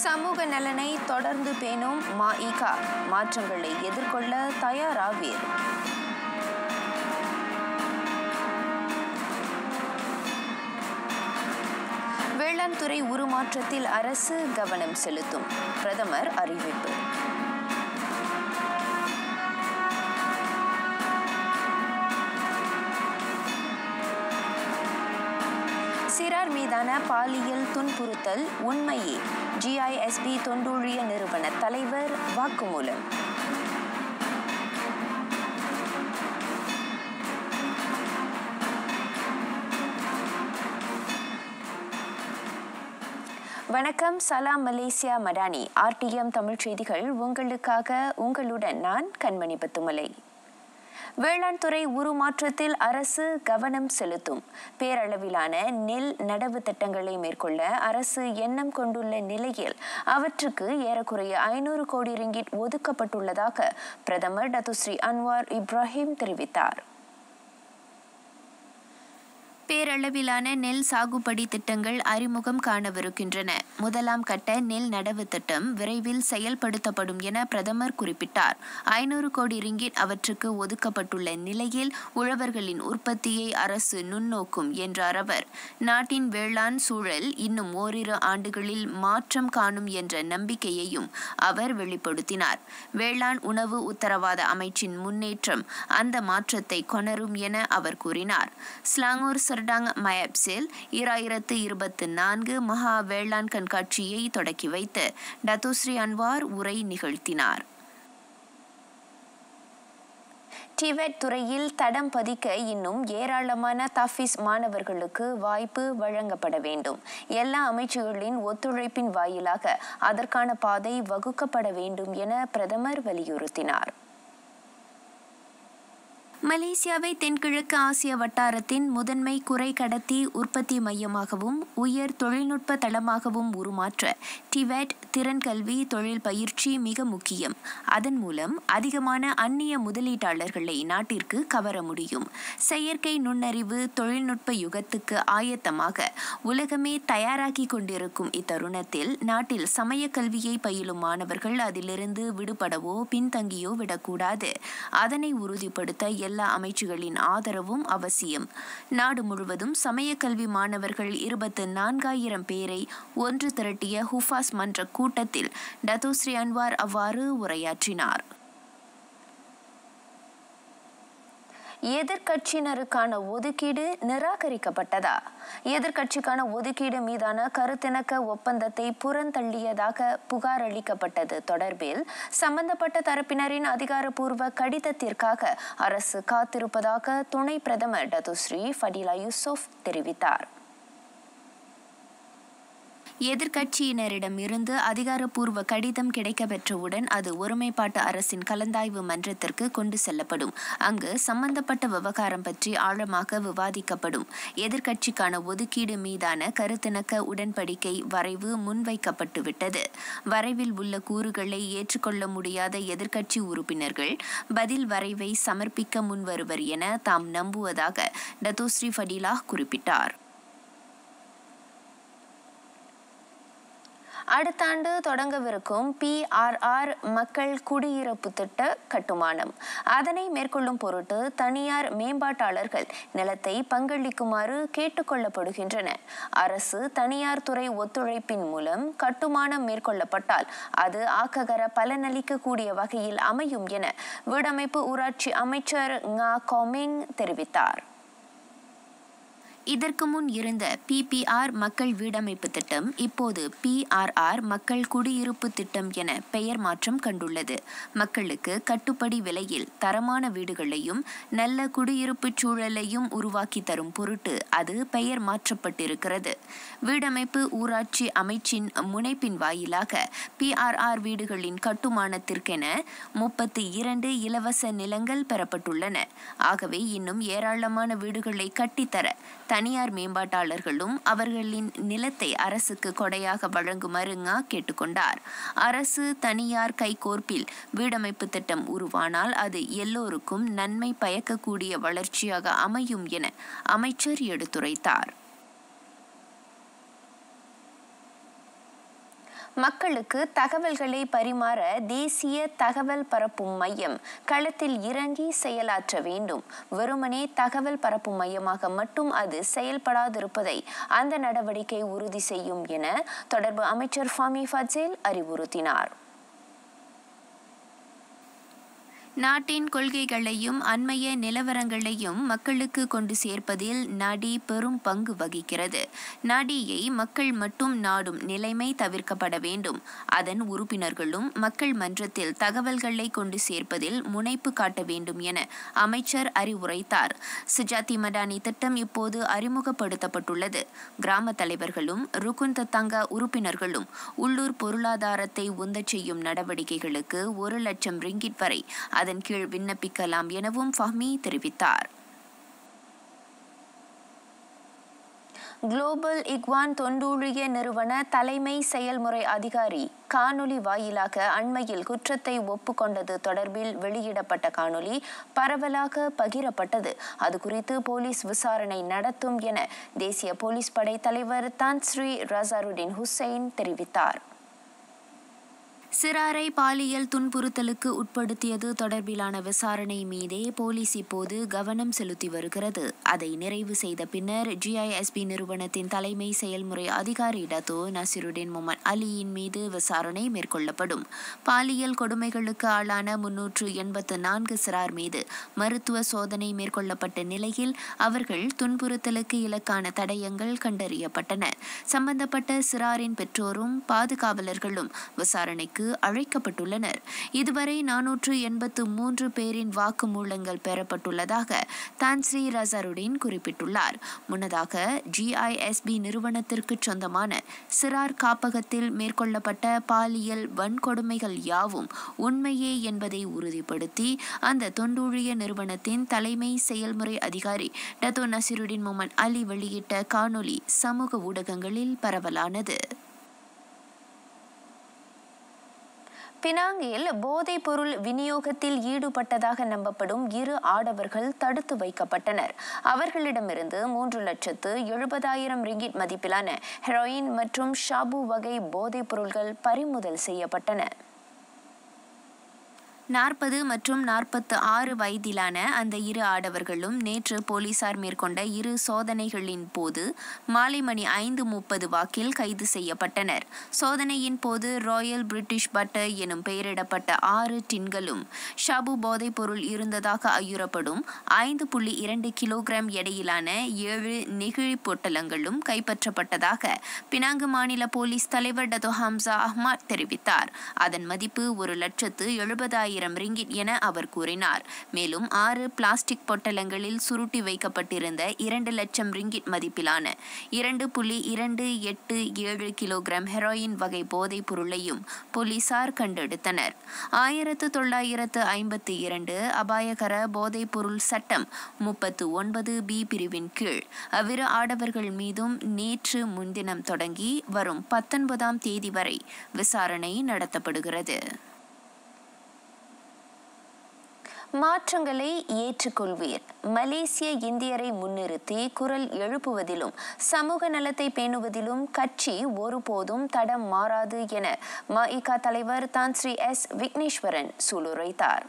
சமூக நலனை தொடர்ந்து பேணும் மஇகா மாற்றங்களை எதிர்கொள்ள தயாராவீர் வேளாண் துறை உருமாற்றத்தில் அரசு கவனம் செலுத்தும் பிரதமர் அறிவிப்பு சிறார் மீதான பாலியல் துன்புறுத்தல் உண்மையே ஜிஐஎஸ்பி தொண்டூழிய நிறுவன தலைவர் வாக்குமூலம் வணக்கம் சலாம் மலேசியா மடானி ஆர்டிஎம் தமிழ் செய்திகள் உங்களுக்காக உங்களுடன் நான் கண்மணி பத்துமலை வேளாண் துறை உருமாற்றத்தில் அரசு கவனம் செலுத்தும் பேரளவிலான நெல் நடவு திட்டங்களை மேற்கொள்ள அரசு எண்ணம் கொண்டுள்ள நிலையில் அவற்றுக்கு ஏறக்குறைய ஐநூறு கோடி ரிங்கிட் ஒதுக்கப்பட்டுள்ளதாக பிரதமர் டத்துஸ்ரீ அன்வார் இப்ராஹிம் தெரிவித்தார் பேரளவிலான நெல் சாகுபடி திட்டங்கள் அறிமுகம் காணவிருக்கின்றன முதலாம் கட்ட நெல் நடவு திட்டம் விரைவில் செயல்படுத்தப்படும் என பிரதமர் குறிப்பிட்டார் ஐநூறு கோடி ரிங்கிட் அவற்றுக்கு ஒதுக்கப்பட்டுள்ள நிலையில் உழவர்களின் உற்பத்தியை அரசு நுண்ணோக்கும் என்றார் அவர் நாட்டின் வேளாண் சூழல் இன்னும் ஓரிரு ஆண்டுகளில் மாற்றம் காணும் என்ற நம்பிக்கையையும் அவர் வெளிப்படுத்தினார் வேளாண் உணவு உத்தரவாத அமைச்சின் முன்னேற்றம் அந்த மாற்றத்தை கொணரும் என அவர் கூறினார் ஸ்லாங்கூர் சர்டாங் மயப்சில் இராயிரத்து இருபத்தி நான்கு மகா வேளாண் கண்காட்சியை தொடக்கி வைத்து டத்துஸ்ரீ அன்வார் உரை நிகழ்த்தினார் டிவெட் துறையில் தடம் பதிக்க இன்னும் ஏராளமான தஃபீஸ் மாணவர்களுக்கு வாய்ப்பு வழங்கப்பட வேண்டும் எல்லா அமைச்சுகளின் ஒத்துழைப்பின் வாயிலாக அதற்கான பாதை வகுக்கப்பட வேண்டும் என பிரதமர் வலியுறுத்தினார் மலேசியாவை தென்கிழக்கு ஆசிய வட்டாரத்தின் முதன்மை குறை கடத்தி உற்பத்தி மையமாகவும் உயர் தொழில்நுட்ப தளமாகவும் உருமாற்ற டிவேட் திறன் கல்வி தொழில் பயிற்சி மிக முக்கியம் அதன் மூலம் அதிகமான அந்நிய முதலீட்டாளர்களை நாட்டிற்கு கவர முடியும் செயற்கை நுண்ணறிவு தொழில்நுட்ப யுகத்துக்கு ஆயத்தமாக உலகமே தயாராகி கொண்டிருக்கும் இத்தருணத்தில் நாட்டில் சமய கல்வியை பயிலும் மாணவர்கள் அதிலிருந்து விடுபடவோ பின்தங்கியோ விடக்கூடாது அதனை உறுதிப்படுத்த எல்லா அமைச்சுகளின் ஆதரவும் அவசியம் நாடு முழுவதும் சமய கல்வி மாணவர்கள் இருபத்து நான்காயிரம் பேரை ஒன்று திரட்டிய ஹுஃபாஸ் மன்ற கூட்டத்தில் டத்தோஸ்ரீ அன்வார் அவ்வாறு உரையாற்றினார் எதிர்கட்சியினருக்கான ஒதுக்கீடு நிராகரிக்கப்பட்டதா எதிர்கட்சிக்கான ஒதுக்கீடு மீதான கருத்திணக்க ஒப்பந்தத்தை புறந்தள்ளியதாக புகார் அளிக்கப்பட்டது தொடர்பில் சம்பந்தப்பட்ட தரப்பினரின் அதிகாரப்பூர்வ கடிதத்திற்காக அரசு காத்திருப்பதாக துணை பிரதமர் டத்துஸ்ரீ ஃபடிலா யூசுப் தெரிவித்தார் எதிர்க்கட்சியினரிடமிருந்து அதிகாரப்பூர்வ கடிதம் கிடைக்கப்பெற்றவுடன் அது ஒருமைப்பாட்டு அரசின் கலந்தாய்வு மன்றத்திற்கு கொண்டு செல்லப்படும் அங்கு சம்பந்தப்பட்ட விவகாரம் பற்றி ஆழமாக விவாதிக்கப்படும் எதிர்க்கட்சிக்கான ஒதுக்கீடு மீதான கருத்திணக்க உடன்படிக்கை வரைவு முன்வைக்கப்பட்டு விட்டது வரைவில் உள்ள கூறுகளை ஏற்றுக்கொள்ள முடியாத எதிர்க்கட்சி உறுப்பினர்கள் பதில் வரைவை சமர்ப்பிக்க முன்வருவர் என தாம் நம்புவதாக டத்தோஸ்ரீ ஃபடிலா குறிப்பிட்டார் அடுத்த ஆண்டு தொடங்கவிருக்கும் பிஆர்ஆர் மக்கள் குடியிருப்பு திட்ட கட்டுமானம் அதனை மேற்கொள்ளும் பொருட்டு தனியார் மேம்பாட்டாளர்கள் நிலத்தை பங்களிக்குமாறு கேட்டுக்கொள்ளப்படுகின்றன அரசு தனியார் துறை ஒத்துழைப்பின் மூலம் கட்டுமானம் மேற்கொள்ளப்பட்டால் அது ஆக்ககர பலனளிக்கக்கூடிய வகையில் அமையும் என வீடமைப்பு ஊராட்சி அமைச்சர் ngா கோமிங் தெரிவித்தார் இதற்கு முன் இருந்த பிபிஆர் மக்கள் வீடமைப்பு திட்டம் இப்போது பிஆர்ஆர் மக்கள் குடியிருப்பு திட்டம் என பெயர் மாற்றம் கண்டுள்ளது மக்களுக்கு கட்டுப்படி விலையில் தரமான வீடுகளையும் நல்ல குடியிருப்பு சூழலையும் உருவாக்கி தரும் பொருட்டு அது பெயர் மாற்றப்பட்டிருக்கிறது வீடமைப்பு ஊராட்சி அமைச்சின் முனைப்பின் வாயிலாக பிஆர்ஆர் வீடுகளின் கட்டுமானத்திற்கென முப்பத்தி இரண்டு இலவச நிலங்கள் பெறப்பட்டுள்ளன ஆகவே இன்னும் ஏராளமான வீடுகளை கட்டித்தர தனியார் மேம்பாட்டாளர்களும் அவர்களின் நிலத்தை அரசுக்கு கொடையாக வழங்குமாறு ngா கேட்டுக்கொண்டார் அரசு தனியார் கைகோர்ப்பில் வீடமைப்பு திட்டம் உருவானால் அது எல்லோருக்கும் நன்மை பயக்கக்கூடிய வளர்ச்சியாக அமையும் என அமைச்சர் எடுத்துரைத்தார் மக்களுக்கு தகவல்களை பரிமாற தேசிய தகவல் பரப்பும் மையம் களத்தில் இறங்கி செயலாற்ற வேண்டும் வெறுமனே தகவல் பரப்பும் மையமாக மட்டும் அது செயல்படாதிருப்பதை அந்த நடவடிக்கை உறுதி செய்யும் என தொடர்பு அமைச்சர் ஃபாமி ஃபட்சேல் அறிவுறுத்தினார் நாட்டின் கொள்கைகளையும் அண்மைய நிலவரங்களையும் மக்களுக்கு கொண்டு சேர்ப்பதில் நடி பெரும் பங்கு வகிக்கிறது நடியை மக்கள் மட்டும் நாடும் நிலைமை தவிர்க்கப்பட வேண்டும் அதன் உறுப்பினர்களும் மக்கள் மன்றத்தில் தகவல்களை கொண்டு சேர்ப்பதில் முனைப்பு காட்ட வேண்டும் என அமைச்சர் அறிவுரைத்தார் சுஜாதி மடானி திட்டம் இப்போது அறிமுகப்படுத்தப்பட்டுள்ளது கிராம தலைவர்களும் ருகுன் தத்தங்கா உறுப்பினர்களும் உள்ளூர் பொருளாதாரத்தை உந்தச் செய்யும் நடவடிக்கைகளுக்கு ஒரு லட்சம் ரிங்கிட் வரை அதன் கீழ் விண்ணப்பிக்கலாம் எனவும் ஃபஹ்மி தெரிவித்தார் குளோபல் இக்வான் தொண்டூழிய நிறுவன தலைமை செயல்முறை அதிகாரி காணொலி வாயிலாக அண்மையில் குற்றத்தை ஒப்புக்கொண்டது தொடர்பில் வெளியிடப்பட்ட காணொலி பரவலாக பகிரப்பட்டது அது குறித்து போலீஸ் விசாரணை நடத்தும் என தேசிய போலீஸ் படை தலைவர் தான் ஸ்ரீ ரசாருடின் ஹுசைன் தெரிவித்தார் சிறாரை பாலியல் துன்புறுத்தலுக்கு உட்படுத்தியது தொடர்பிலான விசாரணை மீதே போலீஸ் இப்போது கவனம் செலுத்தி வருகிறது அதை நிறைவு செய்த பின்னர் ஜிஐஎஸ்பி நிறுவனத்தின் தலைமை செயல்முறை அதிகாரி டத்தோ நசிருடின் முகமது அலியின் மீது விசாரணை மேற்கொள்ளப்படும் பாலியல் கொடுமைகளுக்கு ஆளான முன்னூற்று எண்பத்து நான்கு சிறார் மீது மருத்துவ சோதனை மேற்கொள்ளப்பட்ட நிலையில் அவர்கள் துன்புறுத்தலுக்கு இலக்கான தடயங்கள் கண்டறியப்பட்டன சம்பந்தப்பட்ட சிறாரின் பெற்றோரும் பாதுகாவலர்களும் விசாரணைக்கு விசாரணைக்கு அழைக்கப்பட்டுள்ளனர் இதுவரை நானூற்று எண்பத்து மூன்று பேரின் வாக்குமூலங்கள் பெறப்பட்டுள்ளதாக தான்ஸ்ரீ ரசருடின் குறிப்பிட்டுள்ளார் முன்னதாக ஜிஐஎஸ்பி நிறுவனத்திற்கு சொந்தமான சிறார் காப்பகத்தில் மேற்கொள்ளப்பட்ட பாலியல் வன்கொடுமைகள் யாவும் உண்மையே என்பதை உறுதிப்படுத்தி அந்த தொண்டூழிய நிறுவனத்தின் தலைமை செயல்முறை அதிகாரி டத்தோ நசிருடின் முகமது அலி வெளியிட்ட காணொலி சமூக ஊடகங்களில் பரவலானது பினாங்கில் போதைப் பொருள் விநியோகத்தில் ஈடுபட்டதாக நம்பப்படும் இரு ஆடவர்கள் தடுத்து வைக்கப்பட்டனர் அவர்களிடமிருந்து மூன்று லட்சத்து எழுபதாயிரம் ரிங்கிட் மதிப்பிலான ஹெரோயின் மற்றும் ஷாபு வகை போதைப் பொருள்கள் பறிமுதல் செய்யப்பட்டன நாற்பது மற்றும் நாற்பத்து ஆறு வயதிலான அந்த இரு ஆடவர்களும் நேற்று போலீசார் மேற்கொண்ட இரு சோதனைகளின் போது மாலை மணி ஐந்து முப்பது வாக்கில் கைது செய்யப்பட்டனர் சோதனையின் போது ராயல் பிரிட்டிஷ் பட்டர் எனும் பெயரிடப்பட்ட ஆறு டின்களும் ஷாபு போதைப் பொருள் இருந்ததாக ஐயுறப்படும் ஐந்து புள்ளி இரண்டு கிலோகிராம் எடையிலான ஏழு நெகிழி பொட்டலங்களும் கைப்பற்றப்பட்டதாக பினாங்கு மாநில போலீஸ் தலைவர் டதோ ஹம்சா அஹ்மத் தெரிவித்தார் அதன் மதிப்பு ஒரு லட்சத்து எழுபதாயிரம் ஆயிரம் ரிங்கிட் என அவர் கூறினார் மேலும் ஆறு பிளாஸ்டிக் பொட்டலங்களில் சுருட்டி வைக்கப்பட்டிருந்த இரண்டு லட்சம் ரிங்கிட் மதிப்பிலான இரண்டு புள்ளி இரண்டு எட்டு ஏழு கிலோகிராம் ஹெரோயின் வகை போதைப் பொருளையும் போலீசார் கண்டெடுத்தனர் ஆயிரத்து தொள்ளாயிரத்து ஐம்பத்தி இரண்டு அபாயகர போதைப் பொருள் சட்டம் முப்பத்து ஒன்பது பி பிரிவின் கீழ் அவ்விரு ஆடவர்கள் மீதும் நேற்று முன்தினம் தொடங்கி வரும் பத்தொன்பதாம் தேதி வரை விசாரணை நடத்தப்படுகிறது மாற்றங்களை ஏற்றுக்கொள்வீர் மலேசிய இந்தியரை முன்னிறுத்தி குரல் எழுப்புவதிலும் சமூக நலத்தை பேணுவதிலும் கட்சி ஒருபோதும் தடம் மாறாது என மஇகா தலைவர் தான் ஸ்ரீ எஸ் விக்னேஸ்வரன் சூளுரைத்தார்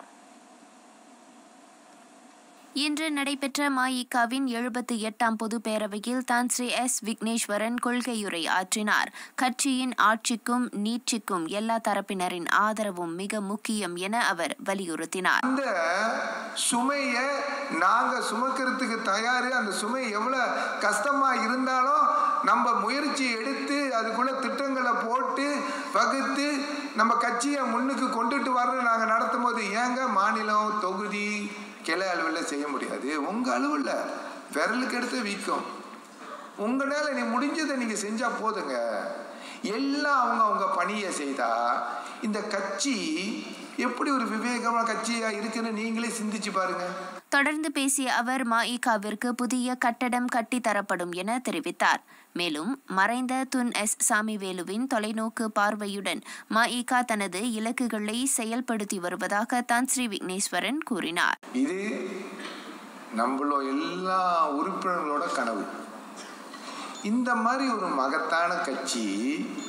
இன்று நடைபெற்ற மஇகாவின் எழுபத்தி எட்டாம் பொது பேரவையில் தான் ஸ்ரீ எஸ் விக்னேஸ்வரன் கொள்கையுரை ஆற்றினார் கட்சியின் ஆட்சிக்கும் நீட்சிக்கும் எல்லா தரப்பினரின் ஆதரவும் மிக முக்கியம் என அவர் வலியுறுத்தினார் அந்த சுமைய நாங்க சுமக்கிறதுக்கு தயாரு அந்த சுமை எவ்வளவு கஷ்டமா இருந்தாலும் நம்ம முயற்சி எடுத்து அதுக்குள்ள திட்டங்களை போட்டு வகுத்து நம்ம கட்சியை முன்னுக்கு கொண்டுட்டு வரணும் நாங்கள் நடத்தும் போது ஏங்க மாநிலம் தொகுதி கிளை அளவில் செய்ய முடியாது உங்கள் அளவில் விரலுக்கு எடுத்து வீக்கம் உங்களால் நீ முடிஞ்சதை நீங்கள் செஞ்சால் போதுங்க எல்லாம் அவங்க அவங்க பணியை செய்தா இந்த கட்சி எப்படி ஒரு விவேகமான கட்சியாக இருக்குன்னு நீங்களே சிந்திச்சு பாருங்க தொடர்ந்து பேசிய அவர் மஇகாவிற்கு புதிய கட்டடம் கட்டித்தரப்படும் என தெரிவித்தார் மேலும் மறைந்த துன் எஸ் சாமிவேலுவின் தொலைநோக்கு பார்வையுடன் மஇகா தனது இலக்குகளை செயல்படுத்தி வருவதாக தான் ஸ்ரீ விக்னேஸ்வரன் கூறினார் இது நம்மளோ எல்லா உறுப்பினர்களோட கனவு இந்த மாதிரி ஒரு மகத்தான கட்சி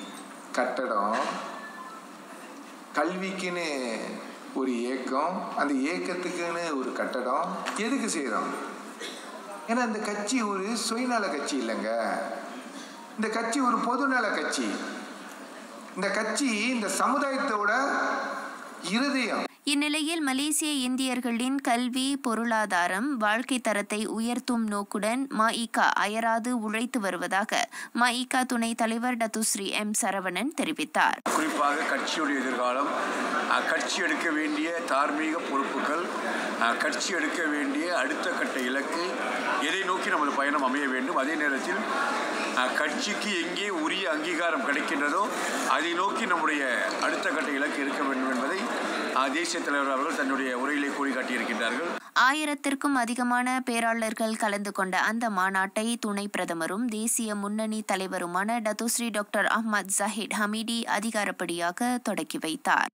கட்டடம் கல்விக்குன்னு ஒரு ஏக்கம் அந்த ஏக்கத்துக்குன்னு ஒரு கட்டடம் எதுக்கு செய்கிறோம் ஏன்னா இந்த கட்சி ஒரு சுயநல கட்சி இல்லைங்க இந்த கட்சி ஒரு பொதுநல கட்சி இந்த கட்சி இந்த சமுதாயத்தோட இருதயம் இந்நிலையில் மலேசிய இந்தியர்களின் கல்வி பொருளாதாரம் வாழ்க்கை தரத்தை உயர்த்தும் நோக்குடன் மஇக அயராது உழைத்து வருவதாக மஇக துணைத் தலைவர் டத்துஸ்ரீ எம் சரவணன் தெரிவித்தார் குறிப்பாக கட்சியுடைய எதிர்காலம் அஹ், கட்சி எடுக்க வேண்டிய தார்மீக பொறுப்புகள் அஹ், கட்சி எடுக்க வேண்டிய அடுத்த கட்ட இலக்கு எதை நோக்கி நமது பயணம் அமைய வேண்டும் அதே நேரத்தில் அஹ், கட்சிக்கு எங்கே உரிய அங்கீகாரம் கிடைக்கின்றதோ அதை நோக்கி நம்முடைய அடுத்த கட்ட இலக்கு இருக்க வேண்டும் என்பதை அஹ், தேசிய தலைவர் அவர்கள் தன்னுடைய உரையிலே கூறி காட்டியிருக்கின்றார்கள் ஆயிரத்திற்கும் அதிகமான பேராளர்கள் கலந்து கொண்ட அந்த மாநாட்டை துணை பிரதமரும் தேசிய முன்னணி தலைவருமான Datuk Seri doctor Ahmad Zahid Hamidi அதிகாரப்படியாக தொடக்கி வைத்தார்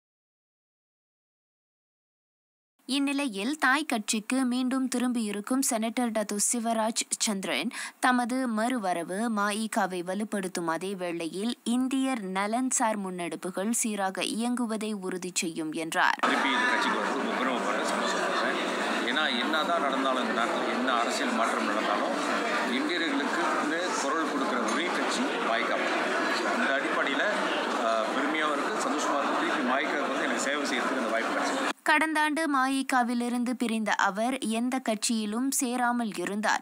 இந்நிலையில் தாய் கட்சிக்கு மீண்டும் திரும்பியிருக்கும் செனட்டர் டத்து சிவராஜ் சந்திரன் தமது மறுவரவு மஇகாவை வலுப்படுத்தும் அதே வேளையில் இந்தியர் நலன்சார் முன்னெடுப்புகள் சீராக இயங்குவதை உறுதி செய்யும் என்றார் திருப்பி இந்த கட்சிக்கு வந்து ரொம்ப பெருமைப்படுற சொல்கிறேன் ஏன்னா என்ன தான் நடந்தாலும் இந்த நாட்டில் என்ன அரசியல் மாற்றம் நடந்தாலும் இந்தியர்களுக்கு வந்து குரல் கொடுக்குற ஒரே கட்சி மாய்க்கா ஸோ அந்த அடிப்படையில் பெருமையாக இருக்குது சந்தோஷமாக இருக்குது திருப்பி மாய்க்காவுக்கு வந்து எனக்கு சேவை செய்யறதுக்கு இந்த வாய்ப்பு கிடைச்சிது கடந்த ஆண்டு மஇகாவிலிருந்து பிரிந்த அவர் எந்த கட்சியிலும் சேராமல் இருந்தார்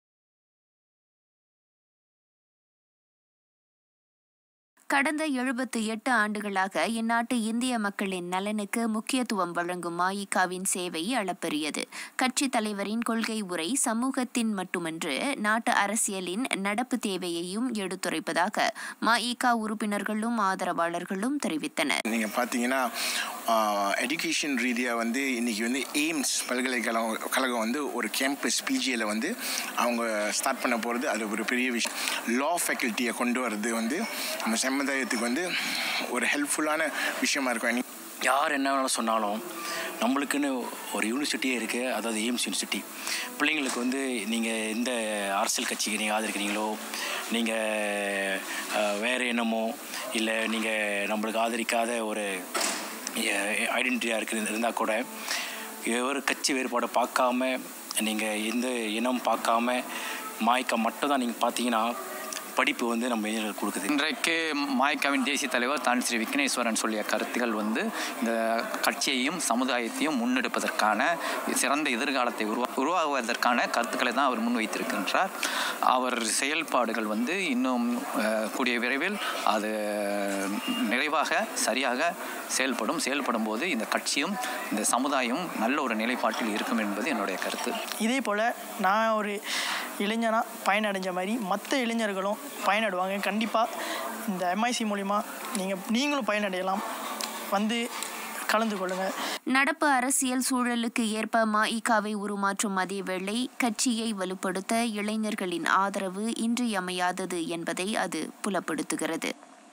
கடந்த எழுபத்து எட்டு ஆண்டுகளாக இந்நாட்டு இந்திய மக்களின் நலனுக்கு முக்கியத்துவம் வழங்கும் மஇகாவின் சேவை அளப்பரியது கட்சி தலைவரின் கொள்கை உரை சமூகத்தின் மட்டுமன்று நாட்டு அரசியலின் நடப்பு தேவையையும் எடுத்துரைப்பதாக மஇகா உறுப்பினர்களும் ஆதரவாளர்களும் தெரிவித்தனர் நீங்கள் பார்த்தீங்கன்னா எஜுகேஷன் ரீதியாக வந்து இன்றைக்கி வந்து எய்ம்ஸ் பல்கலைக்கழகம் கழகம் வந்து ஒரு கேம்பஸ் பிஜியில் வந்து அவங்க ஸ்டார்ட் பண்ண போகிறது அது ஒரு பெரிய விஷயம் லா ஃபேக்கல்ட்டியை கொண்டு வர்றது வந்து நம்ம சமுதாயத்துக்கு வந்து ஒரு ஹெல்ப்ஃபுல்லான விஷயமா இருக்கும் யார் என்ன வேணாலும் சொன்னாலும் நம்மளுக்குன்னு ஒரு யூனிவர்சிட்டியே இருக்குது அதாவது எய்ம்ஸ் யூனிவர்சிட்டி பிள்ளைங்களுக்கு வந்து நீங்கள் எந்த அரசியல் கட்சிக்கு நீங்கள் ஆதரிக்கிறீங்களோ நீங்கள் வேறு என்னமோ இல்லை நீங்கள் நம்மளுக்கு ஆதரிக்காத ஒரு ஐடென்டிட்டியாக இருக்குது இருந்தால் கூட ஒரு கட்சி வேறுபாடை பார்க்காம நீங்கள் எந்த இனம் பார்க்காம மாய்க்கா மட்டும் தான் நீங்கள் பார்த்தீங்கன்னா படிப்பு வந்து நம்ம இளைஞர்களுக்கு கொடுக்குது இன்றைக்கு மாய்காவின் தேசிய தலைவர் தான் ஸ்ரீ விக்னேஸ்வரன் சொல்லிய கருத்துகள் வந்து இந்த கட்சியையும் சமுதாயத்தையும் முன்னெடுப்பதற்கான சிறந்த எதிர்காலத்தை உருவா உருவாகுவதற்கான கருத்துக்களை தான் அவர் முன்வைத்திருக்கின்றார் அவர் செயல்பாடுகள் வந்து இன்னும் அஹ், கூடிய விரைவில் அது நிறைவாக சரியாக செயல்படும் செயல்படும் போது இந்த கட்சியும் இந்த சமுதாயம் நல்ல ஒரு நிலைப்பாட்டில் இருக்கும் என்பது என்னுடைய கருத்து இதே போல் நான் ஒரு இளைஞனாக பயனடைஞ்ச மாதிரி மற்ற இளைஞர்களும் பயனடைவாங்க கண்டிப்பாக இந்த எம்ஐசி மூலிமா நீங்கள் நீங்களும் பயனடையலாம் வந்து கலந்து கொள்ளுங்கள் நடப்பு அரசியல் சூழலுக்கு ஏற்ப மஇகாவை உருமாற்றும் அதேவேளை கட்சியை வலுப்படுத்த இளைஞர்களின் ஆதரவு இன்றியமையாதது என்பதை அது புலப்படுத்துகிறது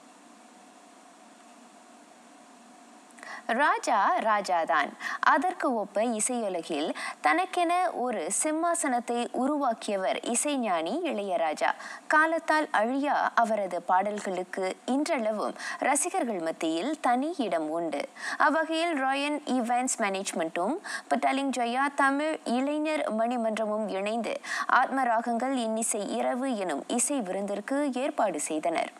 ராஜா ராஜாதான் அதற்கு ஒப்ப இசையுலகில் தனக்கென ஒரு சிம்மாசனத்தை உருவாக்கியவர் இசைஞானி இளையராஜா காலத்தால் அழியா அவரது பாடல்களுக்கு இன்றளவும் ரசிகர்கள் மத்தியில் தனி இடம் உண்டு அவ்வகையில் ராயன் ஈவெண்ட்ஸ் மேனேஜ்மெண்ட்டும் புட்டலிங் ஜெயா தமிழ் இளைஞர் மணிமன்றமும் இணைந்து ஆத்மராகங்கள் இன்னிசை இரவு எனும் இசை விருந்திற்கு ஏற்பாடு செய்தனர்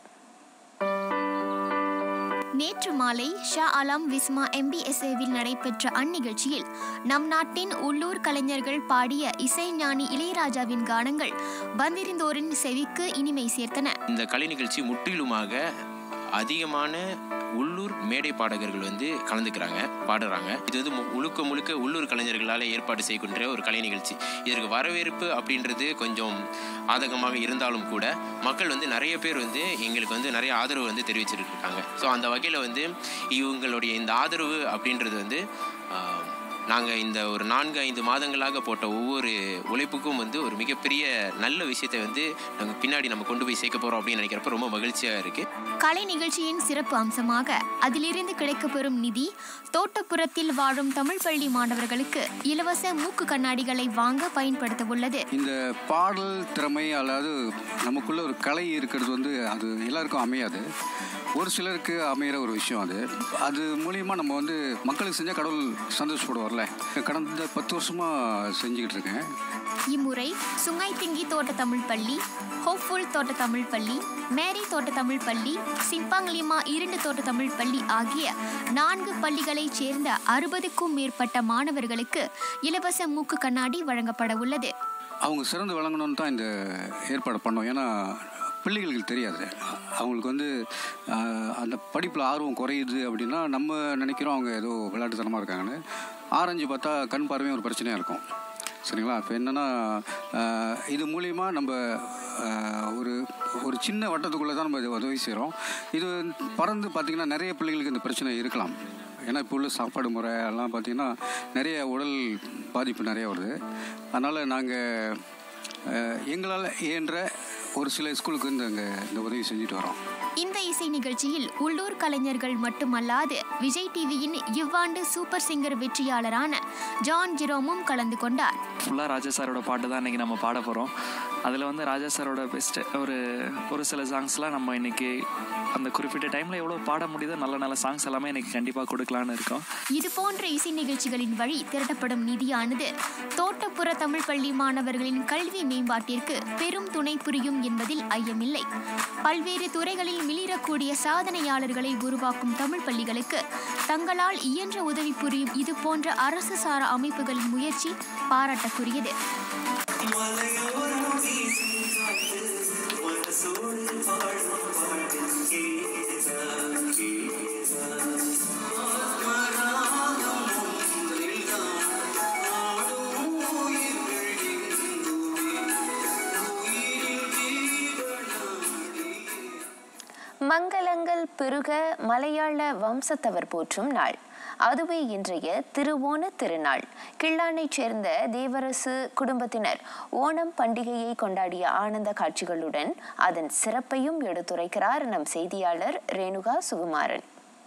நேற்று மாலை ஷா அலாம் விஸ்மா எம்பிஎஸ்ஏவில் நடைபெற்ற அந்நிகழ்ச்சியில் நம் நாட்டின் உள்ளூர் கலைஞர்கள் பாடிய இசைஞானி இளையராஜாவின் கானங்கள் வந்திருந்தோரின் செவிக்கு இனிமை சேர்த்தன இந்த கலை நிகழ்ச்சி முற்றிலுமாக அதிகமான உள்ளூர் மேடை பாடகர்கள் வந்து கலந்துக்கிறாங்க பாடுறாங்க இது வந்து மு- முழுக்க முழுக்க உள்ளூர் கலைஞர்களால் ஏற்பாடு செய்கின்ற ஒரு கலை நிகழ்ச்சி இதற்கு வரவேற்பு அப்படின்றது கொஞ்சம் ஆதகமாக இருந்தாலும் கூட மக்கள் வந்து நிறைய பேர் வந்து எங்களுக்கு வந்து நிறைய ஆதரவு வந்து தெரிவிச்சிட்டு இருக்காங்க ஸோ அந்த வகையில் வந்து இவங்களுடைய இந்த ஆதரவு அப்படின்றது வந்து ஆஹ், நாங்கள் இந்த ஒரு நான்கு ஐந்து மாதங்களாக போட்ட ஒவ்வொரு உழைப்புக்கும் வந்து ஒரு மிகப்பெரிய நல்ல விஷயத்தை வந்து நாங்கள் பின்னாடி நம்ம கொண்டு போய் சேர்க்க போகிறோம் அப்படின்னு நினைக்கிறப்ப ரொம்ப மகிழ்ச்சியாக இருக்குது கலை நிகழ்ச்சியின் சிறப்பு அம்சமாக அதிலிருந்து கிடைக்கப்பெறும் நிதி தோட்டப்புறத்தில் வாழும் தமிழ் பள்ளி மாணவர்களுக்கு இலவச மூக்கு கண்ணாடிகளை வாங்க பயன்படுத்த உள்ளது இந்த பாடல் திறமை அதாவது நமக்குள்ள ஒரு கலை இருக்கிறது வந்து அது எல்லாருக்கும் அமையாது ஒரு சிலருக்கு அமையிற ஒரு விஷயம் அது அது மூலியமாக நம்ம வந்து மக்களுக்கு செஞ்சால் கடவுள் சந்தோஷப்படுவார்ல கடந்த பத்து வருஷமாக செஞ்சுக்கிட்டு இருக்கேன் இம்முறை சுங்கைத்திங்கி தோட்ட தமிழ் பள்ளி ஹோப்ஃபுல் தோட்ட தமிழ் பள்ளி மேரி தோட்ட தமிழ் பள்ளி சிம்பாங்லிமா இரண்டு தோட்ட தமிழ் பள்ளி ஆகிய நான்கு பள்ளிகளைச் சேர்ந்த அறுபதுக்கும் மேற்பட்ட மாணவர்களுக்கு இலவச மூக்கு கண்ணாடி வழங்கப்பட உள்ளது அவங்க சிறந்து விளங்கணும்னு தான் இந்த ஏற்பாடு பண்ணோம் ஏன்னா பிள்ளைகளுக்கு தெரியாது அவங்களுக்கு வந்து ஆஹ், அந்த படிப்பில் ஆர்வம் குறையுது அப்படின்னா நம்ம நினைக்கிறோம் அவங்க ஏதோ விளையாட்டுத்தனமாக இருக்காங்கன்னு ஆரஞ்சு பார்த்தா கண் பார்வையும் ஒரு பிரச்சனையாக இருக்கும் சரிங்களா இப்போ என்னென்னா இது மூலிமா நம்ம ஆஹ், ஒரு ஒரு சின்ன வட்டத்துக்குள்ளே தான் நம்ம இது உதவி செய்கிறோம் இது பறந்து பார்த்திங்கன்னா நிறைய பிள்ளைகளுக்கு இந்த பிரச்சனை இருக்கலாம் ஏன்னா இப்போ உள்ள சாப்பாடு முறை எல்லாம் பார்த்திங்கன்னா நிறைய உடல் பாதிப்பு நிறைய வருது அதனால் நாங்கள் எங்களால் இயன்ற ஒரு சில ஸ்கூலுக்கு இந்த இங்க இந்த உதவி செஞ்சுட்டு வரோம் இந்த இசை நிகழ்ச்சியில் உள்ளூர் கலைஞர்கள் மட்டுமல்லாது விஜய் டிவியின் இவ்வாண்டு சூப்பர் சிங்கர் வெற்றியாளரான ஜான் ஜெரோமும் கலந்து கொண்டார் ஃபுல்லாக ராஜா சாரோட பாட்டு தான் இன்றைக்கி நம்ம பாட போகிறோம் அதில் வந்து ராஜா சாரோட பெஸ்ட்டு ஒரு ஒரு சில சாங்ஸ்லாம் நம்ம இன்றைக்கி அந்த குறிப்பிட்ட டைமில் எவ்வளோ பாட முடியுதோ நல்ல நல்ல சாங்ஸ் எல்லாமே இன்றைக்கி கண்டிப்பாக கொடுக்கலான்னு இருக்கோம் இது போன்ற இசை நிகழ்ச்சிகளின் வழி திரட்டப்படும் நிதியானது தோட்டப்புற தமிழ் பள்ளி மாணவர்களின் கல்வி மேம்பாட்டிற்கு பெரும் துணை புரியும் என்பதில் ஐயமில்லை பல்வேறு துறைகளில் மிளிரக்கூடிய சாதனையாளர்களை உருவாக்கும் தமிழ் பள்ளிகளுக்கு தங்களால் இயன்ற உதவி புரியும் இது போன்ற அரசு சாரா அமைப்புகளின் முயற்சி பாராட்டக்குரியது மங்களங்கள் பெருக மலையாள வம்சத்தவர் போற்றும் நாள் அதுவே இன்றைய திருவோண திருநாள் கிள்ளானைச் சேர்ந்த தேவரசு குடும்பத்தினர் ஓணம் பண்டிகையை கொண்டாடிய ஆனந்த காட்சிகளுடன் அதன் சிறப்பையும் எடுத்துரைக்கிறார் நம் செய்தியாளர் ரேணுகா சுகுமாரன்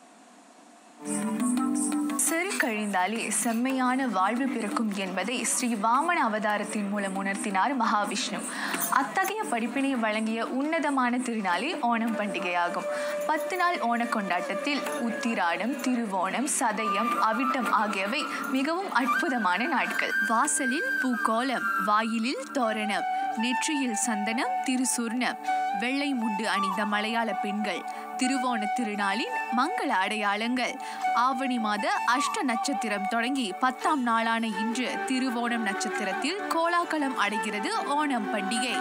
சிறு கழிந்தாலே செம்மையான வாழ்வு பிறக்கும் என்பதை ஸ்ரீ வாமன அவதாரத்தின் மூலம் உணர்த்தினார் மகாவிஷ்ணு அத்தகைய படிப்பினை வழங்கிய உன்னதமான திருநாளே ஓணம் பண்டிகையாகும் பத்து நாள் ஓண கொண்டாட்டத்தில் உத்திராடம் திருவோணம் சதயம் அவிட்டம் ஆகியவை மிகவும் அற்புதமான நாட்கள் வாசலில் பூக்கோலம் வாயிலில் தோரணம் நெற்றியில் சந்தனம் திருசூர்ணம் வெள்ளை முண்டு அணிந்த மலையாள பெண்கள் திருவோண திருநாளின் மங்கள அடையாளங்கள் ஆவணி மாத அஷ்ட நட்சத்திரம் தொடங்கி பத்தாம் நாளான இன்று திருவோணம் நட்சத்திரத்தில் கோலாகலம் அடைகிறது ஓணம் பண்டிகை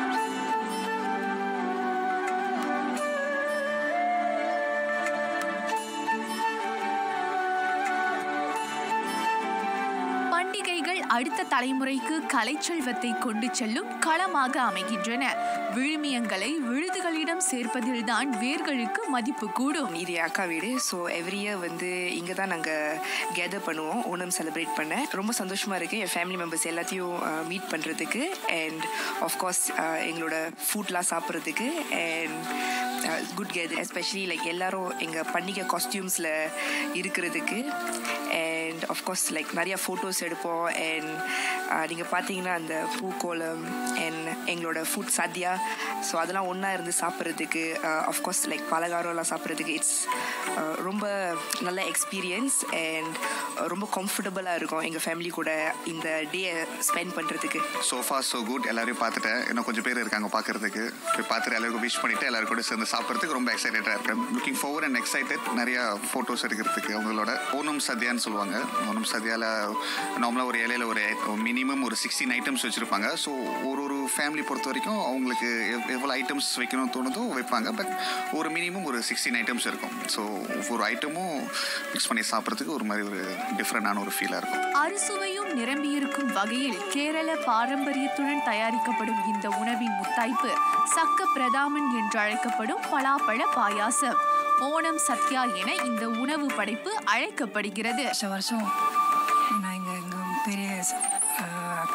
பண்டிகைகள் அடுத்த தலைமுறைக்கு கலைச்செல்வத்தை கொண்டு செல்லும் களமாக அமைகின்றன விழுமியங்களை விழுதுகளிடம் சேர்ப்பதில்தான் வேர்களுக்கு மதிப்பு கூடும் இது என் அக்கா வீடு ஸோ எவ்ரி இயர் வந்து இங்கே தான் நாங்கள் கேதர் பண்ணுவோம் ஓணம் செலிப்ரேட் பண்ண ரொம்ப சந்தோஷமாக இருக்குது என் ஃபேமிலி மெம்பர்ஸ் எல்லாத்தையும் மீட் பண்ணுறதுக்கு அண்ட் ஆஃப்கோர்ஸ் எங்களோட ஃபுட்லாம் சாப்பிட்றதுக்கு and get together especially like எல்லாரும் எங்கள் பண்டிகை காஸ்டியூம்ஸில் இருக்கிறதுக்கு அண்ட் ஆஃப்கோர்ஸ் லைக் நிறையா ஃபோட்டோஸ் எடுப்போம் அண்ட் நீங்கள் பார்த்தீங்கன்னா அந்த பூக்கோலம் அண்ட் எங்களோட ஃபுட் சத்யா ஸோ அதெல்லாம் ஒன்றா இருந்து சாப்பிட்றதுக்கு ஆஃப்கோர்ஸ் லைக் பலகாரம்லாம் சாப்பிட்றதுக்கு இட்ஸ் ரொம்ப நல்ல எக்ஸ்பீரியன்ஸ் அண்ட் ரொம்ப கம்ஃபர்டபுளாக இருக்கும் எங்கள் ஃபேமிலி கூட இந்த டே ஸ்பெண்ட் பண்ணுறதுக்கு சோஃபா ஸோ குட் எல்லாரையும் பார்த்துட்டேன் இன்னும் கொஞ்சம் பேர் இருக்காங்க பார்க்கறதுக்கு போய் பார்த்துட்டு எல்லாருக்கும் விஷ் பண்ணிட்டு எல்லாரும் கூட சேர்ந்து சாப்பிட்றதுக்கு ரொம்ப எக்ஸைட்டடாக இருக்கேன் லுக்கிங் forward அண்ட் எக்ஸைட்டட் நிறைய ஃபோட்டோஸ் எடுக்கிறதுக்கு அவங்களோட ஓணம் சத்யான்னு சொல்லுவாங்க ஓணம் சத்யாவில் நார்மலாக ஒரு இலையில ஒரு மினிமம் ஒரு சிக்ஸ்டீன் ஐட்டம்ஸ் வச்சுருப்பாங்க ஸோ ஒரு ஒரு ஃபேமிலி பொறுத்த வரைக்கும் அவங்களுக்கு எவ் எவ்வளோ ஐட்டம்ஸ் வைக்கணும்னு தோணுதோ வைப்பாங்க பட் ஒரு மினிமம் ஒரு சிக்ஸ்டீன் ஐட்டம்ஸ் இருக்கும் ஸோ ஒவ்வொரு ஐட்டமும் மிக்ஸ் பண்ணி சாப்பிட்றதுக்கு ஒரு மாதிரி ஒரு டிஃப்ரெண்டான ஒரு ஃபீலாக இருக்கும் அறுசுவையும் நிரம்பியிருக்கும் வகையில் கேரள பாரம்பரியத்துடன் தயாரிக்கப்படும் இந்த உணவின் முத்தாய்ப்பு சக்க பிரதாமன் என்று அழைக்கப்படும் பலாப்பழ பாயாசம் ஓணம் சத்யா என இந்த உணவு படைப்பு அழைக்கப்படுகிறது வருஷம் வருஷம்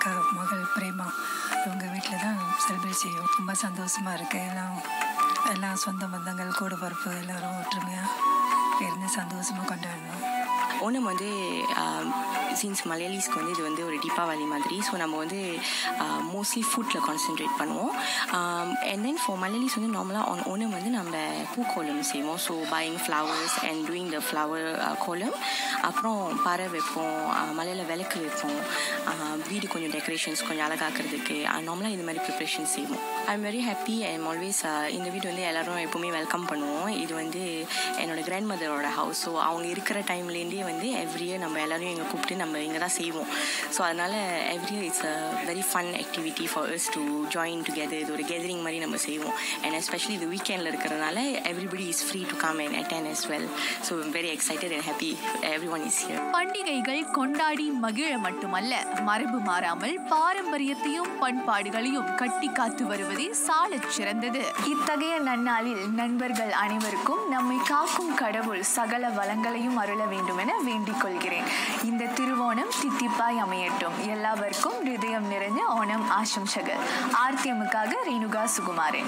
அக்கா மகள் பிரேமா இவங்க வீட்டில் தான் செலிப்ரேட் செய்வோம் ரொம்ப சந்தோஷமாக இருக்குது எல்லாம் எல்லாம் சொந்த பந்தங்கள் கூட பருப்பு எல்லோரும் ஒற்றுமையாக இருந்து சந்தோஷமாக கொண்டாடணும் ஓணம் வந்து சின்ஸ் மலையாளிஸ்க்கு வந்து இது வந்து ஒரு தீபாவளி மாதிரி ஸோ நம்ம வந்து மோஸ்ட்லி ஃபுட்டில் கான்சென்ட்ரேட் பண்ணுவோம் அண்ட் தென் ஃபார் மலையாளிஸ் வந்து நார்மலாக ஆன் ஓணம் வந்து நம்ம பூக்கோலம் செய்வோம் so buying flowers and doing the flower kolam அப்புறம் பறை வைப்போம் மலையில் விளக்கு வைப்போம் வீடு கொஞ்சம் டெக்கரேஷன்ஸ் கொஞ்சம் அழகாக்கிறதுக்கு நார்மலாக இந்த மாதிரி ப்ரிப்ரேஷன் செய்வோம் I am very happy I'm always இந்த வீடு வந்து எல்லோரும் எப்போவுமே வெல்கம் பண்ணுவோம் இது வந்து என்னோடய கிராண்ட் மதரோட ஹவுஸ் ஸோ அவங்க இருக்கிற டைம்லேருந்தே வந்து எவ்ரி இயர் நம்ம எல்லோரும் இங்கே கூப்பிட்டு நம்ம இங்கே தான் செய்வோம் ஸோ அதனால் every year it's a very fun activity for us to join together இது ஒரு கேதரிங் மாதிரி நம்ம செய்வோம் அண்ட் எஸ்பெஷலி இது வீக்கெண்டில் இருக்கிறதுனால everybody is free to come and attend as well so very excited and happy everyone is here பண்டிகைகள் கொண்டாடி மகிழ மட்டுமல்ல மரபு மாறாமல் பாரம்பரியத்தையும் பண்பாடுகளையும் கட்டி காத்து வருவதே சாலச் சிறந்தது இத்தகைய நன்னாளில் நண்பர்கள் அனைவருக்கும் நம்மை காக்கும் கடவுள் சகல வளங்களையும் அருள வேண்டும் என வேண்டிக் கொள்கிறேன் இந்த திருவோணம் தித்திப்பாய் அமையட்டும் எல்லாருக்கும் ஹிருதயம் நிறைஞ்ச ஓணம் ஆசம்சகர் ஆர்த்தியமுக்காக ரேணுகா சுகுமாரன்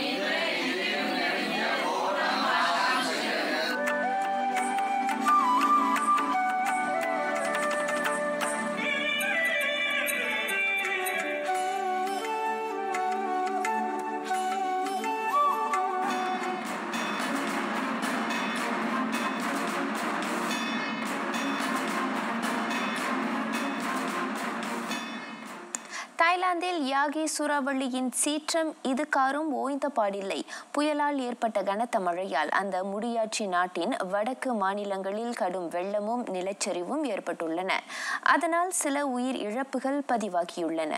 தாய்லாந்தில் யாகி சூறாவளியின் சீற்றம் இதுகாரும் ஓய்ந்த பாடில்லை புயலால் ஏற்பட்ட கனத்த மழையால் அந்த முடியாட்சி நாட்டின் வடக்கு மாநிலங்களில் கடும் வெள்ளமும் நிலச்சரிவும் ஏற்பட்டுள்ளன அதனால் சில உயிர் இழப்புகள் பதிவாகியுள்ளன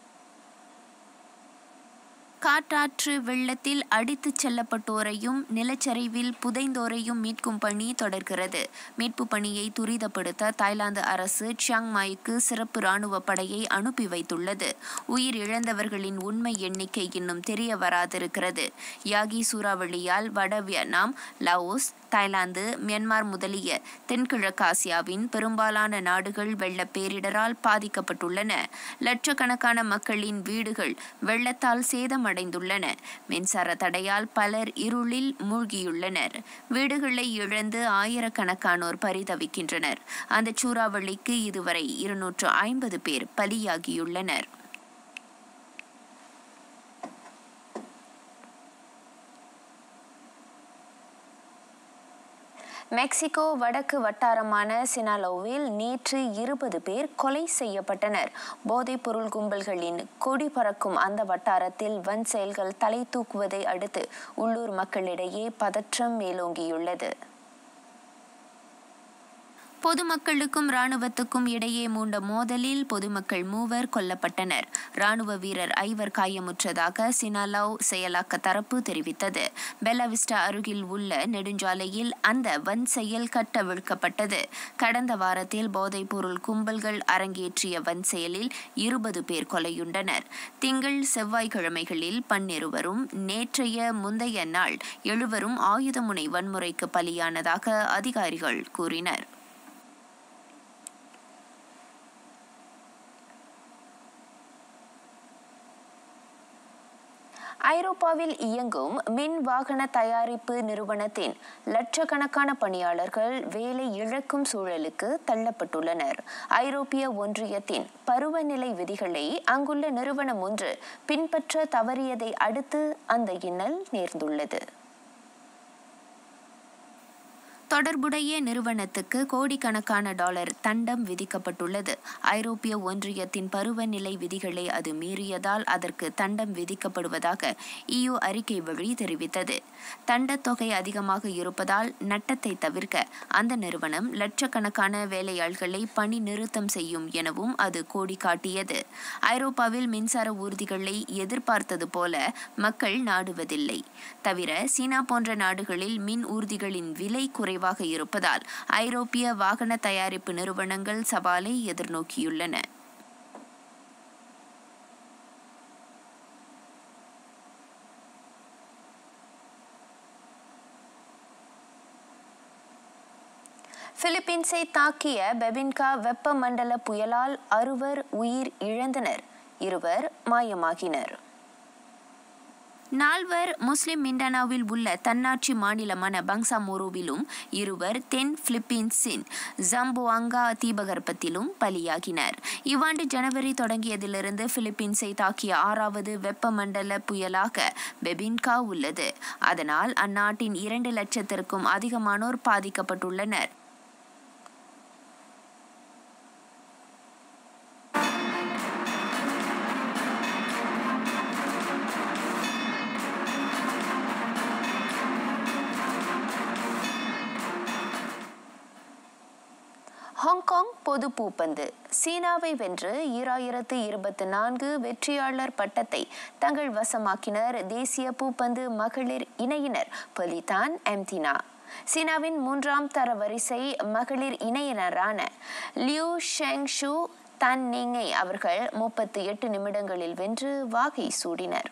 காட்டாற்று வெள்ளத்தில் அடித்துச் செல்லப்பட்டோரையும் நிலச்சரிவில் புதைந்தோரையும் மீட்கும் பணி தொடர்கிறது மீட்பு பணியை துரிதப்படுத்த தாய்லாந்து அரசு சியாங்மாய்க்கு சிறப்பு ராணுவ படையை அனுப்பி வைத்துள்ளது உயிர் இழந்தவர்களின் உண்மை எண்ணிக்கை இன்னும் தெரிய வராதிருக்கிறது யாகி சூறாவளியால் வட வியட்நாம் லாவோஸ் தாய்லாந்து மியான்மர் முதலிய தென்கிழக்காசியாவின் பெரும்பாலான நாடுகள் வெள்ள பேரிடரால் பாதிக்கப்பட்டுள்ளன லட்சக்கணக்கான மக்களின் வீடுகள் வெள்ளத்தால் சேதமடைந்துள்ளன மின்சார தடையால் பலர் இருளில் மூழ்கியுள்ளனர் வீடுகளை இழந்து ஆயிரக்கணக்கானோர் பரிதவிக்கின்றனர் அந்த சூறாவளிக்கு இதுவரை இருநூற்று ஐம்பது பேர் பலியாகியுள்ளனர் மெக்சிகோ வடக்கு வட்டாரமான சினாலோவில் நேற்று இருபது பேர் கொலை செய்யப்பட்டனர் போதைப்பொருள் கும்பல்களின் கொடி பறக்கும் அந்த வட்டாரத்தில் வன் செயல்கள் தலை தூக்குவதை அடுத்து உள்ளூர் மக்களிடையே பதற்றம் மேலோங்கியுள்ளது பொதுமக்களுக்கும் ராணுவத்துக்கும் இடையே மூண்ட மோதலில் பொதுமக்கள் மூவர் கொல்லப்பட்டனர் ராணுவ வீரர் ஐவர் காயமுற்றதாக சினாலாவ் செயலாக்க தரப்பு தெரிவித்தது பெலாவிஸ்டா அருகில் உள்ள நெடுஞ்சாலையில் அந்த வன் செயல் கட்டவிழ்க்கப்பட்டது கடந்த வாரத்தில் போதைப்பொருள் கும்பல்கள் அரங்கேற்றிய வன் செயலில் இருபது பேர் கொலையுண்டனர் திங்கள் செவ்வாய்க்கிழமைகளில் பன்னிருவரும் நேற்றைய முந்தைய நாள் எழுவரும் ஆயுதமுனை வன்முறைக்கு பலியானதாக அதிகாரிகள் கூறினர் ஐரோப்பாவில் இயங்கும் மின் வாகன தயாரிப்பு நிறுவனத்தின் லட்சக்கணக்கான பணியாளர்கள் வேலை இழக்கும் சூழலுக்கு தள்ளப்பட்டுள்ளனர் ஐரோப்பிய ஒன்றியத்தின் பருவநிலை விதிகளை அங்குள்ள நிறுவனம் ஒன்று பின்பற்ற தவறியதை அடுத்து அந்த இன்னல் நேர்ந்துள்ளது தொடர்புடைய நிறுவனத்துக்கு கோடிக்கணக்கான டாலர் தண்டம் விதிக்கப்பட்டுள்ளது ஐரோப்பிய ஒன்றியத்தின் பருவநிலை விதிகளை அது மீறியதால் அதற்கு தண்டம் விதிக்கப்படுவதாக இயு அறிக்கை வழி தெரிவித்தது தண்டத் தொகை அதிகமாக இருப்பதால் நட்டத்தை தவிர்க்க அந்த நிறுவனம் லட்சக்கணக்கான வேலையாள்களை பணி நிறுத்தம் செய்யும் எனவும் அது கோடி காட்டியது ஐரோப்பாவில் மின்சார ஊர்திகளை எதிர்பார்த்தது போல மக்கள் நாடுவதில்லை தவிர சீனா போன்ற நாடுகளில் மின் ஊர்திகளின் விலை குறை குறைவாக இருப்பதால் ஐரோப்பிய வாகன தயாரிப்பு நிறுவனங்கள் சவாலை எதிர்நோக்கியுள்ளன பிலிப்பீன்ஸை தாக்கிய பெபின்கா வெப்பமண்டல புயலால் அறுவர் உயிர் இழந்தனர் இருவர் மாயமாகினர் நால்வர் முஸ்லிம் மிண்டனாவில் உள்ள தன்னாட்சி மாநிலமான பங்சாமோரோவிலும் இருவர் தென் பிலிப்பீன்ஸின் ஜம்போஅங்கா தீபகற்பத்திலும் பலியாகினர் இவ்வாண்டு ஜனவரி தொடங்கியதிலிருந்து பிலிப்பீன்ஸை தாக்கிய ஆறாவது வெப்பமண்டல புயலாக பெபின்கா உள்ளது அதனால் அந்நாட்டின் இரண்டு லட்சத்திற்கும் அதிகமானோர் பாதிக்கப்பட்டுள்ளனர் ஹாங்காங் பொது பூப்பந்து சீனாவை வென்று ஈராயிரத்து இருபத்தி நான்கு வெற்றியாளர் பட்டத்தை தங்கள் வசமாக்கினர் தேசிய பூப்பந்து மகளிர் இணையினர் பொலிதான் எம்தினா சீனாவின் மூன்றாம் தர வரிசை மகளிர் இணையினரான லியூ ஷெங் ஷூ தன் நீங்கை அவர்கள் முப்பத்தி எட்டு நிமிடங்களில் வென்று வாகை சூடினர்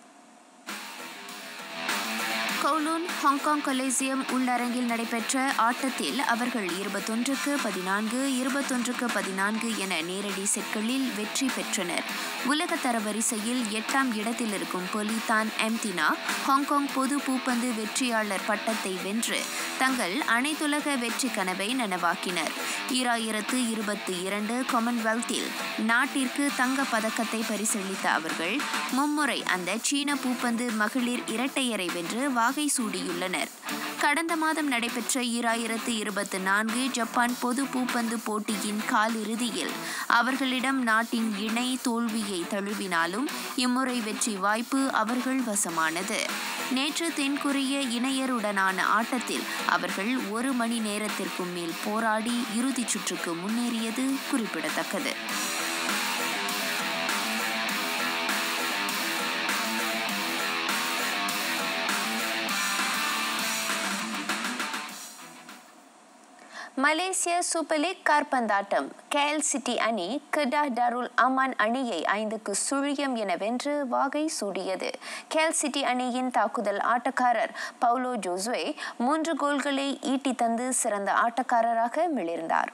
கவுலூன் ஹாங்காங் கொலேசியம் உள்ளரங்கில் நடைபெற்ற ஆட்டத்தில் அவர்கள் இருபத்தொன்றுக்கு பதினான்கு இருபத்தொன்றுக்கு பதினான்கு என நேரடி செட்களில் வெற்றி பெற்றனர் உலக தரவரிசையில் எட்டாம் இடத்தில் இருக்கும் பொலிதான் எம்தினா ஹாங்காங் பொது பூப்பந்து வெற்றியாளர் பட்டத்தை வென்று தங்கள் அனைத்துலக வெற்றி கனவை நனவாக்கினர் ஈராயிரத்து இருபத்தி இரண்டு காமன்வெல்த்தில் நாட்டிற்கு தங்க பதக்கத்தை பரிசளித்த அவர்கள் மும்முறை அந்த சீன பூப்பந்து மகளிர் இரட்டையரை வென்று வாகை சூடியுள்ளனர் கடந்த மாதம் நடைபெற்ற ஈராயிரத்து இருபத்தி நான்கு ஜப்பான் பொது பூப்பந்து போட்டியின் காலிறுதியில் அவர்களிடம் நாட்டின் இணை தோல்வியை தழுவினாலும் இம்முறை வெற்றி வாய்ப்பு அவர்கள் வசமானது நேற்று தென்கொரிய இணையருடனான ஆட்டத்தில் அவர்கள் ஒரு மணி நேரத்திற்கும் மேல் போராடி இறுதிச் சுற்றுக்கு முன்னேறியது குறிப்பிடத்தக்கது மலேசிய சூப்பர் லீக் கார்பந்தாட்டம் கேஎல் சிட்டி அணி கிடா டருல் அமான் அணியை ஐந்துக்கு சுழியம் என வென்று வாகை சூடியது கேஎல் சிட்டி அணியின் தாக்குதல் ஆட்டக்காரர் பவுலோ ஜோஸ்வே மூன்று கோல்களை ஈட்டி தந்து சிறந்த ஆட்டக்காரராக மிளிர்ந்தார்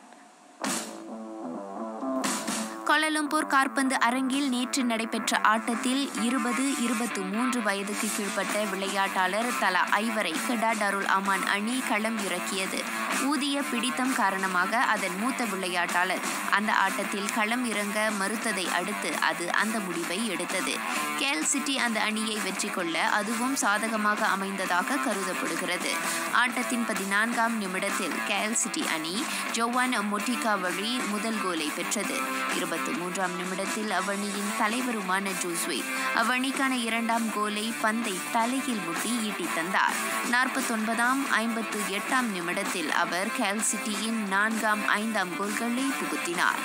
கோலாலம்பூர் கார்பந்து அரங்கில் நேற்று நடைபெற்ற ஆட்டத்தில் இருபது இருபத்து மூன்று வயதுக்கு கீழ்ப்பட்ட விளையாட்டாளர் தலா ஐவரை கெடாடருல் அமான் அணி களம் இறக்கியது ஊதிய பிடித்தம் காரணமாக அதன் மூத்த விளையாட்டாளர் அந்த ஆட்டத்தில் களம் இறங்க மறுத்ததை அடுத்து அது அந்த முடிவை எடுத்தது கேல் சிட்டி அந்த அணியை வெற்றி கொள்ள அதுவும் சாதகமாக அமைந்ததாக கருதப்படுகிறது ஆட்டத்தின் பதினான்காம் நிமிடத்தில் கேல் சிட்டி அணி ஜோவான் மொட்டிகா வழி முதல் கோலை பெற்றது இருபத்தி மூன்றாம் நிமிடத்தில் அவணியின் தலைவருமான ஜோஸ்வே அவணிக்கான இரண்டாம் கோலை பந்தை தலையில் முட்டி ஈட்டி தந்தார் நாற்பத்தொன்பதாம் ஐம்பத்து எட்டாம் நிமிடத்தில் அவர் கேல் சிட்டியின் நான்காம் ஐந்தாம் கோல்களை புகுத்தினார்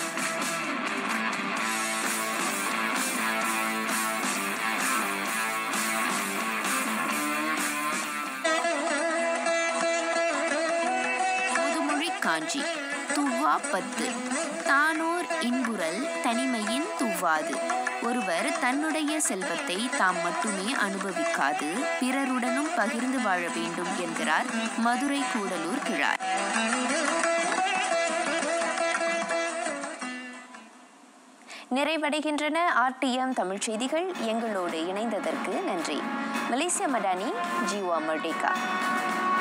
முதுமொழி காஞ்சி துவா பத்து தானோர் இன்புறல் தனிமையின் துவாது ஒருவர் தன்னுடைய செல்வத்தை தாம் மட்டுமே அனுபவிக்காது பிறருடனும் பகிர்ந்து வாழ வேண்டும் என்கிறார் மதுரை கூடலூர் கிழார் நிறைவடைகின்றன ஆர்டிஎம் தமிழ் செய்திகள் எங்களோடு இணைந்ததற்கு நன்றி மலேசிய மடானி ஜீவா மர்டேகா